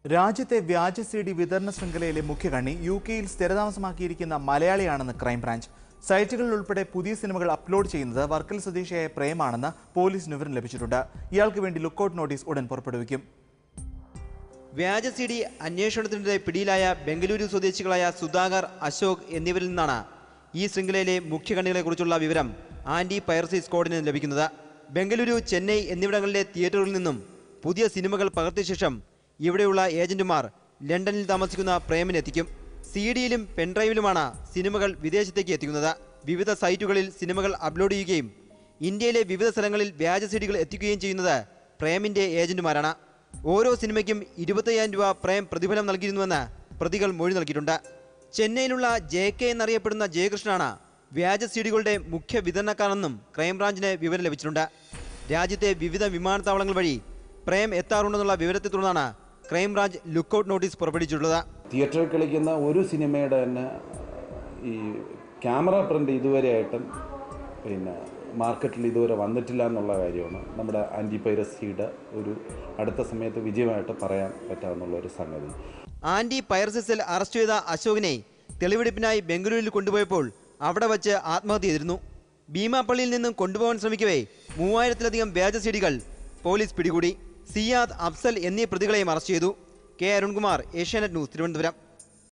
രാജ്യത്തെ വ്യാജ C D വിതരണ ശൃംഖലയിലെ മുഖ്യകണ്ണി യു കെയിൽ സ്ഥിരതാമസമാക്കിയിരിക്കുന്ന മലയാളിയാണെന്ന് ക്രൈംബ്രാഞ്ച് സൈറ്റുകളിൽ ഉൾപ്പെടെ പുതിയ സിനിമകൾ അപ്ലോഡ് ചെയ്യുന്നത് വർക്കൽ സ്വദേശിയായ പ്രേമാണെന്ന് പോലീസിന് വിവരം ലഭിച്ചിട്ടുണ്ട് ഇയാൾക്ക് വേണ്ടി ലുക്കൌട്ട് നോട്ടീസ് ഉടൻ പുറപ്പെടുവിക്കും വ്യാജ സി ഡി അന്വേഷണത്തിനിടെ പിടിയിലായ ബംഗളൂരു സ്വദേശികളായ സുധാകർ അശോക് എന്നിവരിൽ നിന്നാണ് ഈ ശൃംഖലയിലെ മുഖ്യകണ്ണികളെക്കുറിച്ചുള്ള വിവരം ആന്റി പൈറസി സ്ക്വാഡിന് ലഭിക്കുന്നത് ബംഗളൂരു ചെന്നൈ എന്നിവിടങ്ങളിലെ തിയേറ്ററുകളിൽ നിന്നും പുതിയ സിനിമകൾ പകർത്തിയ ശേഷം ഇവിടെയുള്ള ഏജന്റുമാർ ലണ്ടനിൽ താമസിക്കുന്ന പ്രേമിന് എത്തിക്കും സി ഡിയിലും പെൻഡ്രൈവിലുമാണ് സിനിമകൾ വിദേശത്തേക്ക് എത്തിക്കുന്നത് വിവിധ സൈറ്റുകളിൽ സിനിമകൾ അപ്ലോഡ് ചെയ്യുകയും ഇന്ത്യയിലെ വിവിധ സ്ഥലങ്ങളിൽ വ്യാജ സി ഡികൾ എത്തിക്കുകയും ചെയ്യുന്നത് പ്രേമിന്റെ ഏജന്റുമാരാണ് ഓരോ സിനിമയ്ക്കും ഇരുപത്തയ്യായിരം രൂപ പ്രേം പ്രതിഫലം നൽകിയിരുന്നുവെന്ന് പ്രതികൾ മൊഴി നൽകിയിട്ടുണ്ട് ചെന്നൈയിലുള്ള ജെ കെ എന്നറിയപ്പെടുന്ന ജയകൃഷ്ണനാണ് വ്യാജ സീഡികളുടെ മുഖ്യ വിതരണക്കാരെന്നും ക്രൈംബ്രാഞ്ചിന് വിവരം ലഭിച്ചിട്ടുണ്ട് രാജ്യത്തെ വിവിധ വിമാനത്താവളങ്ങൾ വഴി പ്രേം എത്താറുണ്ടെന്നുള്ള വിവരത്തെ തുടർന്നാണ് ക്രൈംബ്രാഞ്ച് ലുക്കൌട്ട് നോട്ടീസ് പുറപ്പെടുവിച്ചിട്ടുള്ളത് തിയേറ്ററിൽ കളിക്കുന്ന ഒരു സിനിമയുടെ തന്നെ ഈ ക്യാമറ പ്രിൻ്റ് ഇതുവരെയായിട്ടും പിന്നെ മാർക്കറ്റിൽ ഇതുവരെ വന്നിട്ടില്ല എന്നുള്ള കാര്യമാണ് നമ്മുടെ ആൻറ്റി പൈറസിയുടെ ഒരു അടുത്ത സമയത്ത് വിജയമായിട്ട് പറയാൻ പറ്റാവുന്ന ഒരു സംഗതി ആന്റി പൈറസി സെൽ അറസ്റ്റ് ചെയ്ത അശോകിനെ തെളിവെടുപ്പിനായി ബംഗളൂരുവിൽ കൊണ്ടുപോയപ്പോൾ അവിടെ വച്ച് ആത്മഹത്യ ചെയ്തിരുന്നു ഭീമാപ്പള്ളിയിൽ നിന്നും കൊണ്ടുപോകാൻ ശ്രമിക്കവേ മൂവായിരത്തിലധികം വ്യാജ സീഡികൾ പോലീസ് പിടികൂടി സിയാദ് അഫ്സൽ എന്നീ പ്രതികളെയും അറസ്റ്റ് ചെയ്തു K Arunkumar Asianet news Thiruvananthapuram